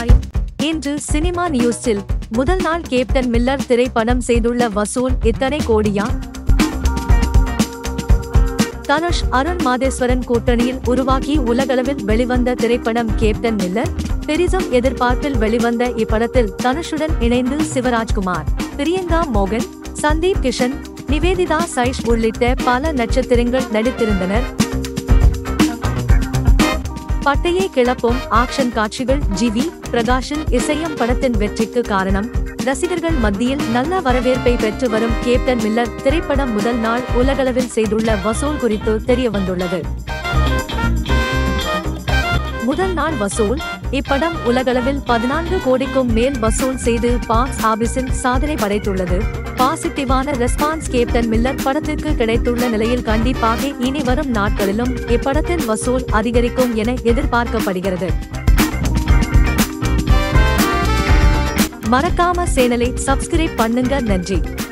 hi இன்று cinema நியூஸில் முதல் நாள் கேப்டன் மில்லர் திரைப்படம் செய்துள்ள வசூல் இத்தனை கோடியா தனுஷ் அருண் மாதேஸ்வரன் கூட்டணியில் உருவாக்கி உலகளவில் வெளிவந்த திரைப்படம் கேப்டன் மில்லர் பெரிதும் எதிர்பார்ப்பில் வெளிவந்த இப்படத்தில் தனுஷுடன் இணைந்து சிவராஜ்குமார் பிரியங்கா மோகன் சந்தீப் கிஷன் நிவேதிதா சைஷ் உள்ளிட்ட பல நட்சத்திரங்கள் நடித்திருந்தனர் பட்டையை கிளப்பும் ஆக்ஷன் காட்சிகள் ஜிவி பிரகாஷின் இசையும் படத்தின் வெற்றிக்கு காரணம் ரசிகர்கள் மத்தியில் நல்ல வரவேற்பை பெற்று வரும் கேப்டன் மில்லர் திரைப்படம் முதல் நாள் உலகளவில் செய்துள்ள வசூல் குறித்து தெரிய வந்துள்ளது முதல் நாள் வசூல் இப்படம் உலகளவில் பதினான்கு கோடிக்கும் மேல் வசூல் செய்து பாக்ஸ் ஆபீஸில் சாதனை படைத்துள்ளது பாசிட்டிவான ரெஸ்பான்ஸ் கேப்டன் மில்லர் படத்திற்கு கிடைத்துள்ள நிலையில் கண்டிப்பாக இனி வரும் நாட்களிலும் இப்படத்தின் வசூல் அதிகரிக்கும் என எதிர்பார்க்கப்படுகிறது மறக்காம சேனலை சப்ஸ்கிரைப் பண்ணுங்க நன்றி